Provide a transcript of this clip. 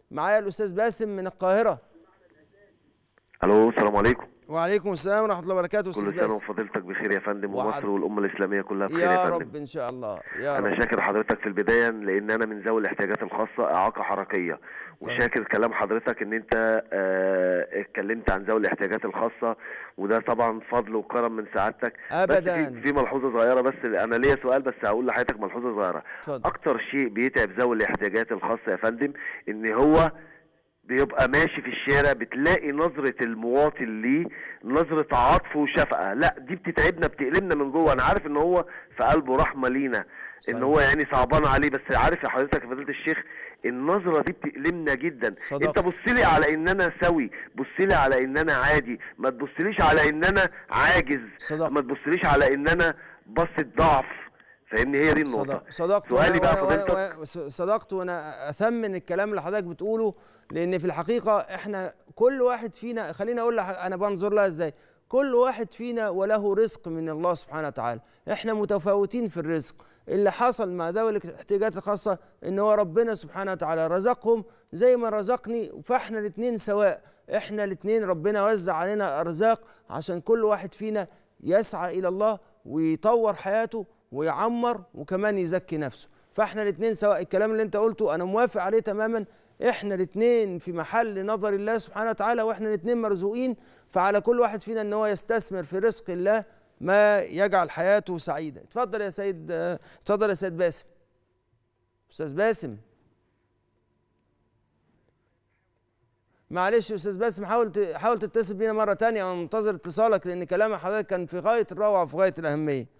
معايا الاستاذ باسم من القاهره الو السلام عليكم وعليكم السلام ورحمه الله وبركاته استاذ كل سنه باسم وفضيلتك بخير يا فندم وعد- ومصر والامه الاسلاميه كلها بخير يا, يا فندم رب ان شاء الله يا انا رب شاكر حضرتك في البدايه لان انا من ذوي الاحتياجات الخاصه اعاقه حركيه وشاكر كلام حضرتك ان انت آه، اتكلمت عن ذوي الاحتياجات الخاصه وده طبعا فضل وكرم من سعادتك بس أبداً. في, في ملحوظه صغيره بس انا ليا سؤال بس هقول لحضرتك ملحوظه صغيره اتفضل. اكتر شيء بيتعب ذوي الاحتياجات الخاصه يا فندم ان هو بيبقى ماشي في الشارع بتلاقي نظرة المواطن ليه نظرة عطف وشفقة لا دي بتتعبنا بتألمنا من جوه انا عارف ان هو في قلبه رحمة لينا صحيح. ان هو يعني صعبان عليه بس عارف يا حضرتك يا فضيلة الشيخ النظرة دي بتألمنا جدا صدقت. انت بصلي على ان انا سوي بصلي على ان انا عادي ما تبصليش على ان انا عاجز صدقت. ما تبصليش على ان انا بصة ضعف فاهمني هي دي النقطة صدق صدقت سؤالي وأنا- بقى وأنا- فضيلتك وأنا- صدقت وانا اثمن الكلام اللي حضرتك بتقوله لان في الحقيقه احنا كل واحد فينا خليني اقول لح- انا بنظر لها ازاي كل واحد فينا وله رزق من الله سبحانه وتعالى احنا متفاوتين في الرزق اللي حصل مع ذوي الاحتياجات الخاصه ان هو ربنا سبحانه وتعالى رزقهم زي ما رزقني فاحنا الاثنين سواء احنا الاثنين ربنا وزع علينا ارزاق عشان كل واحد فينا يسعى الى الله ويطور حياته ويعمر وكمان يزكي نفسه فاحنا الاثنين سواء الكلام اللي انت قلته انا موافق عليه تماما احنا الاثنين في محل نظر الله سبحانه وتعالى واحنا الاثنين مرزوقين فعلى كل واحد فينا ان هو يستثمر في رزق الله ما يجعل حياته سعيده اتفضل يا سيد اه، اتفضل يا سيد باسم استاذ باسم معلش يا استاذ باسم حاول ت- حاول تتصل بينا مره تانية انا منتظر اتصالك لان كلام حضرتك كان في غايه الروعه وفي غايه الاهميه